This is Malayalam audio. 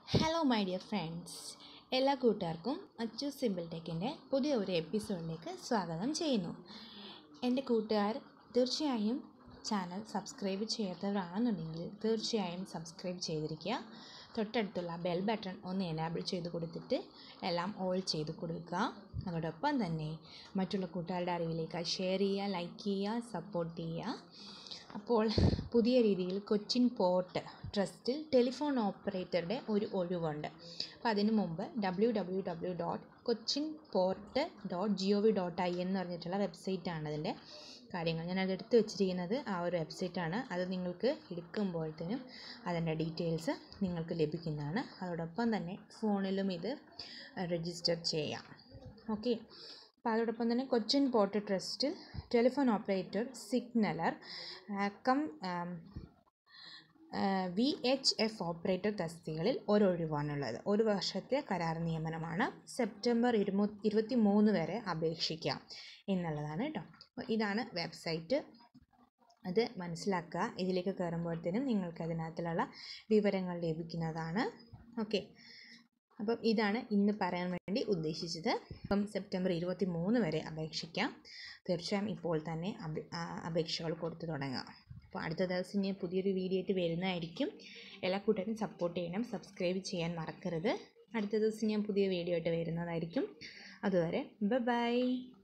ഹലോ മൈ ഡിയർ ഫ്രണ്ട്സ് എല്ലാ കൂട്ടുകാർക്കും അച്ചു സിമ്പിൾ ടെക്കിൻ്റെ പുതിയ ഒരു എപ്പിസോഡിലേക്ക് സ്വാഗതം ചെയ്യുന്നു എൻ്റെ കൂട്ടുകാർ തീർച്ചയായും ചാനൽ സബ്സ്ക്രൈബ് ചെയ്യാത്തവരാണെന്നുണ്ടെങ്കിൽ തീർച്ചയായും സബ്സ്ക്രൈബ് ചെയ്തിരിക്കുക തൊട്ടടുത്തുള്ള ബെൽ ബട്ടൺ ഒന്ന് എനാബിൾ ചെയ്ത് കൊടുത്തിട്ട് എല്ലാം ഓൾ ചെയ്ത് കൊടുക്കുക അതോടൊപ്പം തന്നെ മറ്റുള്ള കൂട്ടുകാരുടെ അറിവിലേക്ക് ഷെയർ ചെയ്യുക ലൈക്ക് ചെയ്യുക സപ്പോർട്ട് ചെയ്യുക അപ്പോൾ പുതിയ രീതിയിൽ കൊച്ചിൻ പോർട്ട് ട്രസ്റ്റിൽ ടെലിഫോൺ ഓപ്പറേറ്ററുടെ ഒരു ഒഴിവുണ്ട് അപ്പോൾ അതിനു മുമ്പ് W W W dot Cochin port dot G O V dot I എന്ന് പറഞ്ഞിട്ടുള്ള വെബ്സൈറ്റാണ് അതിൻ്റെ കാര്യങ്ങൾ ഞാൻ അത് എടുത്ത് വെച്ചിരിക്കുന്നത് ആ ഒരു വെബ്സൈറ്റാണ് അത് നിങ്ങൾക്ക് എടുക്കുമ്പോഴത്തേനും അതിൻ്റെ ഡീറ്റെയിൽസ് നിങ്ങൾക്ക് ലഭിക്കുന്നതാണ് അതോടൊപ്പം തന്നെ ഫോണിലും ഇത് രജിസ്റ്റർ ചെയ്യാം ഓക്കെ അപ്പോൾ അതോടൊപ്പം തന്നെ കൊച്ചിൻ പോർട്ട് ട്രസ്റ്റിൽ telephone operator signaller cum V H F operator തസ്തികളിൽ ഒരൊഴിവാണുള്ളത് ഒരു വർഷത്തെ കരാർ നിയമനമാണ് സെപ്റ്റംബർ ഇരുമു ഇരുപത്തി മൂന്ന് വരെ അപേക്ഷിക്കാം എന്നുള്ളതാണ് കേട്ടോ അപ്പോൾ ഇതാണ് വെബ്സൈറ്റ് അത് മനസ്സിലാക്കുക ഇതിലേക്ക് കയറുമ്പോഴത്തേനും നിങ്ങൾക്ക് അതിനകത്തുള്ള വിവരങ്ങൾ ലഭിക്കുന്നതാണ് ഓക്കെ അപ്പം ഇതാണ് ഇന്ന് പറയാൻ വേണ്ടി ഉദ്ദേശിച്ചത് അപ്പം സെപ്റ്റംബർ ഇരുപത്തി മൂന്ന് വരെ അപേക്ഷിക്കാം തീർച്ചയായും ഇപ്പോൾ തന്നെ അപേക്ഷകൾ കൊടുത്തു തുടങ്ങാം അപ്പോൾ അടുത്ത ദിവസം ഞാൻ പുതിയൊരു വീഡിയോ ആയിട്ട് വരുന്നതായിരിക്കും എല്ലാ കൂട്ടരും സപ്പോർട്ട് ചെയ്യണം സബ്സ്ക്രൈബ് ചെയ്യാൻ മറക്കരുത് അടുത്ത ദിവസം ഞാൻ പുതിയ വീഡിയോ ആയിട്ട് വരുന്നതായിരിക്കും അതുവരെ ബൈ